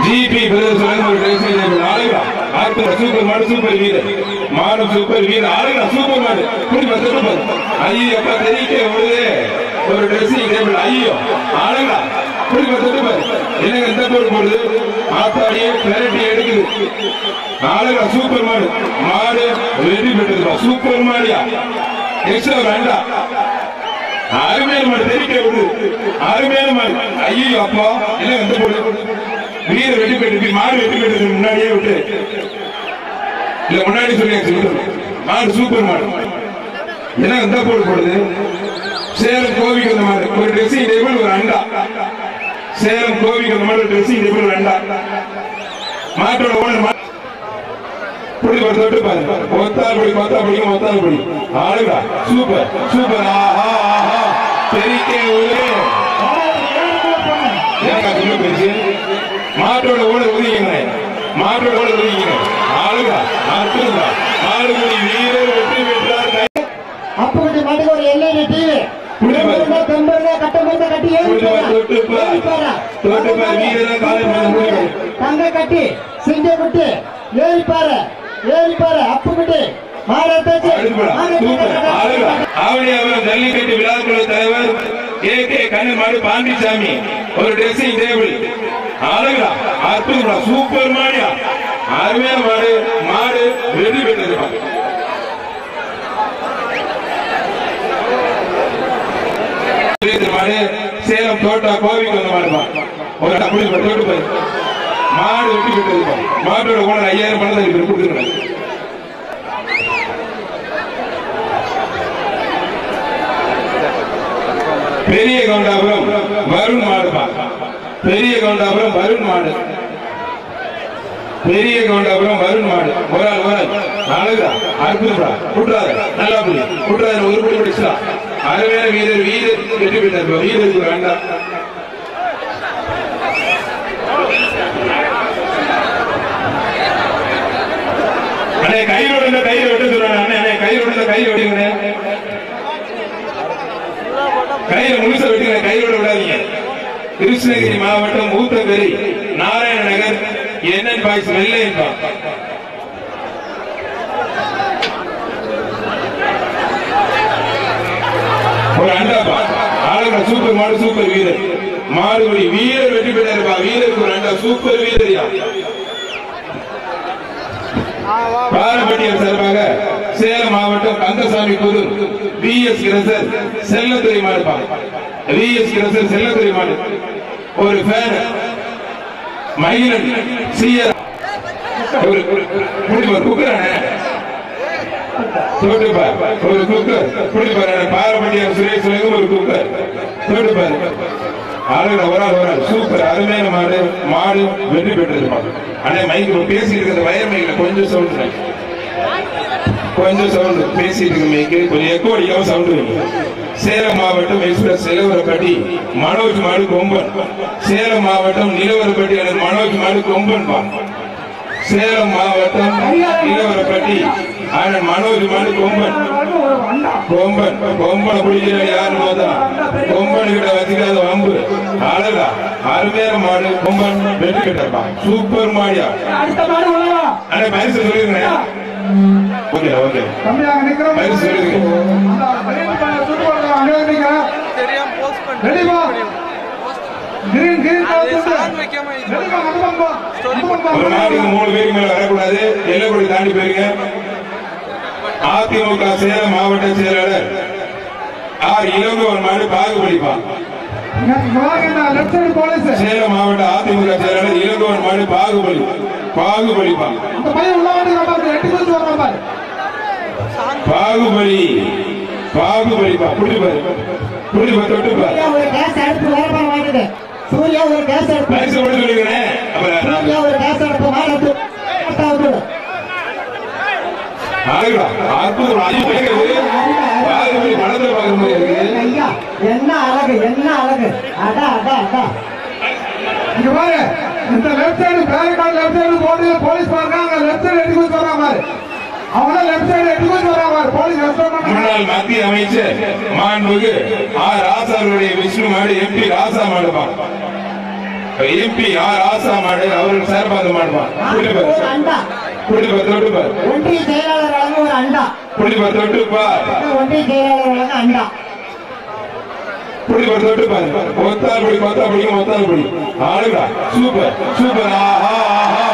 GB பிரதேசம் ஒரு dressing table ஆளுங்க ஆர்த்தர் சூப்பர் மாடு சூப்பர் வீரர் மாடு சூப்பர் வீரர் ஆளுங்க சூப்பர் மாடு குடி வந்து ஐயோ அப்பா தெரிவிக்க விடுது ஒரு ட்ரெஸ்ஸிங் டேபிள் ஐயோ ஆளுங்க குடி வந்து என்னங்க இந்த போடு போடுது ஆத்தாடியே பெரட்டி எடுக்குது ஆளுங்க சூப்பர் மாடு மாடு ரெடி பெற்றதுப்பா சூப்பர் மாடியா எக்ஸ்ட்ரா வேண்டா அருமையான மாடு தெரிவிக்க விடுது அருமையான மாடு ஐயோ அப்பா என்ன இந்த போடு வீர வெட்டி போயிட்டு மாடு வெட்டி போயிட்டு முன்னாடியே விட்டு இல்ல முன்னாடி சொல்லியாச்சு விட்டு. மாடு சூப்பர் மாடு என்ன இந்த போடு போடுது சேலம் கோவிக்கு வந்த மாடு ஒரு ட்ரெஸ்ஸிங் டேபிள் ஒரு அண்டா சேலம் கோவிக்கு வந்த மாடு ட்ரெஸ்ஸிங் டேபிள் ஒரு அண்டா மாட்டோட ஓனர் புடி ஒரு தொட்டு பாரு ஒத்தால் படி கொத்தா பிடிக்கும் ஒத்தால் படி ஆளுடா சூப்பர் சூப்பர் ஆஹா ஆஹா தெரிக்கே ஒரு ஏங்க சொல்ல பேச்சு மாட்டோட ஓட ஒதுங்கிங்க மாட்டோட ஓட ஒதுங்கிங்க ஆளுடா அற்புதா மாடுபடி வீரர் வெற்றி பெற்றார் கை- அப்படி மாட்டுக்கு ஒரு எல்ஐடி டிவி புடி பாரு. தெம்பருங்க கட்டமருந்த கட்டி ஏறி புடி பாரு, போறா. தொட்டு பாரு. ஏறி போறா. தொட்டு பாரு, வீரரை காலை மேல புடி பாரு. தங்க கட்டி சிங்க குட்டி ஏறி பாரு ஏறி பாரு அப்பு குட்டி மாலை தேய்ச்சி அடுப்புடா. மாலை சூப்பர். ஆளுடா. தேய்ச்சி ஆவணியாபுரம் ஜல்லிக்கட்டு விழாக்குழு தலைவர் கே கே கண்ணுமாடு பாண்டிசாமி ஒரு ட்ரெஸ்ஸிங் டேபிள் ஆளுங்களா அற்புதம்டா சூப்பர் மாடியா அருமையான மாடு மாடு ரெடி பெற்றதுப்பா மாடு சேலம் தோட்டா கோவிக்கு வந்த மாடுப்பா ஒரு அப்படி தோட்டு போய் மாடு வெட்டி பெற்றதுப்பா மாட்டோட ஓனர் ஐயாயிரம் பணத்தை இப்ப கொடுத்துருக்கேன் பெரிய கவுண்டாபுரம் வருண் மாடுப்பா பெரிய கவுண்டாபுரம் வருண் மாடு பெரிய கவுண்டாபுரம் வருண் மாடு ஒரு ஆள் ஒரு ஆள் அழகுடா அற்புதம்டா குட்டுறாரு நல்லா புடி குட்டுறாரு ஒரு படி படிச்சா அருமையான வீரர் வீரர் வெற்றி பெற்றார் வீரருக்கு வேண்டாம் அண்ணே கயிறு உடனே கயிறு வெட்ட சொல்றாங்க அண்ணே அண்ணே கயிறு உடனே கயிறு வெட்டுங்கண்ணே கயிறு முழுச வெட்டுங்க கயிறோட விடாதீங்க கிருஷ்ணகிரி மாவட்டம் ஊத்தங்கரி நாராயண நகர் என்என் பாய்ஸ் வெள்ளையன்பா ஒரு அண்டாப்பா ஆளுங்க சூப்பர் மாடு சூப்பர் வீரர் மாடுபடி வீரர் வெற்றி பெற்றாருப்பா வீரருக்கு ஒரு அண்டா சூப்பர் வீரரியா பாரம்பரியம் சார்பாக சேலம் மாவட்டம் Kandasamy Guru V S crusher Chellathurai மாடுப்பா வி எஸ் கிரசர் செல்லத்துறை மாடு ஒரு ஃபேன் மயிலன் சிஆர் ஒரு குடிப்பார் குக்கரானே தோட்டுப்பார் ஒரு குக்கர் குடிப்பார் பாரம்பரியம் சுரேஷ் சுரேகம் ஒரு குக்கர் தோட்டுப்பார் ஆளுங்க ஒரு ஆள் ஒரு ஆள் சூப்பர் அருமையான மாடு மாடு வெற்றி பெற்றது மாடு ஆனா மைக்கு பேசிட்டு இருக்கிற வயர் மைக்ல கொஞ்சம் சவுண்ட் கொஞ்சம் சவுண்ட் பேசிட்டு இருக்க மைக்கு கொஞ்சம் எக்கோ அடிக்காம சவுண்ட் வைங்க சேலம் மாவட்டம் எக்ஸ்பிரஸ் நிலவரப்பட்டி மனோஜ் மாடு கொம்பன் சேலம் மாவட்டம் நிலவரப்பட்டி அல்லது மனோஜ் மாடு கொம்பன் பா சேலம் மாவட்டம் நிலவரப்பட்டி ஆனால் மனோஜ் மாடு கொம்பன் கொம்பன் கொம்பனை பிடிக்கிற யாரு போதா கொம்பன் கிட்ட வச்சுக்காத வம்பு அழகா அருமையான மாடு கொம்பன் வெற்றி பெற்றப்பா சூப்பர் மாடியா அடுத்த மாடு உள்ளவா அண்ணே பரிசு சொல்லிருக்கேன் ஓகே ஓகே தம்பி அங்க நிக்கிறோம் பரிசு சொல்லிருக்கேன் சுட்டு போடுறோம் அங்க நிக்கிறோம் தெரியாம போஸ்ட் பண்ணி ரெடிமா கிரீன் கிரீன் அது சாங் வைக்காம இது ரெடிமா மண்டபம் Story ஒரு நாளைக்கு மூணு பேருக்கு மேல வரக்கூடாது எல்லைக்குடி தாண்டி போயிருங்க அதிமுக சேலம் மாவட்ட செயலாளர் ஆர் இளங்கோவன் மாடு பாகுபலிப்பா லெஃப்ட் சைடு போலீஸ் சேலம் மாவட்ட அதிமுக செயலாளர் இளங்கோவன் மாடு பாகுபலி பாகுபலிப்பா இந்த பையன் உள்ள வந்து பாரு எட்டு குத்து வர்றான் பாரு பாகுபலி பாகுபலிப்பா புடி பாரு புடி பாரு தொட்டு பாரு சூர்யா ஒரு கேஸ் அடுப்பு வேற பாரு வாங்கிட்டு சூர்யா ஒரு கேஸ் அடுப்பு பரிசு கூட சொல்லிருக்கேன் அப்புறம் சூர்யா ஒரு கேஸ் அடுப்பு மாடு அடுப்பு அழகுடா அற்புதம் அது கேக்குது. பாகுபலி படத்துல பாக்குற மாதிரி இருக்கு ஐயா என்ன அழகு என்ன அழகு அடா அடா அடா இங்க பாரு இந்த left side barricade left side போட்டு போலீஸ் பாருங்க அங்க லெஃப்ட் சைடு எட்டு குத்து வர்றாங்க பாரு அவங்க லெஃப்ட் சைடு எட்டு குத்து வர்றாங்க பாரு போலீஸ் ரெஸ்பாண்ட் பண்ணாங்க முன்னாள் மத்திய அமைச்சர் மாண்புகு ஆர் ராசா அவருடைய விஷ்ணு மாடு எம்பி ராசா மாடுப்பா எம்பி ஆர் ஆசா மாடு அவருக்கு சார்பாக மாடுவான் புள்ளி ஒரு பார் அண்டா புள்ளி பார் தொட்டு பார் ஒன்றிய செயலாளர் வழங்க ஒரு அண்டா புள்ளி பார் தொட்டு பார் ஒன்றிய செயலாளர் வழங்க அண்டா புள்ளி பார் தொட்டு பார் ஒத்தால் படி கொத்தா பிடிக்கும் ஒத்தால் படி ஆளுடா சூப்பர் சூப்பர் ஆஹா ஆஹா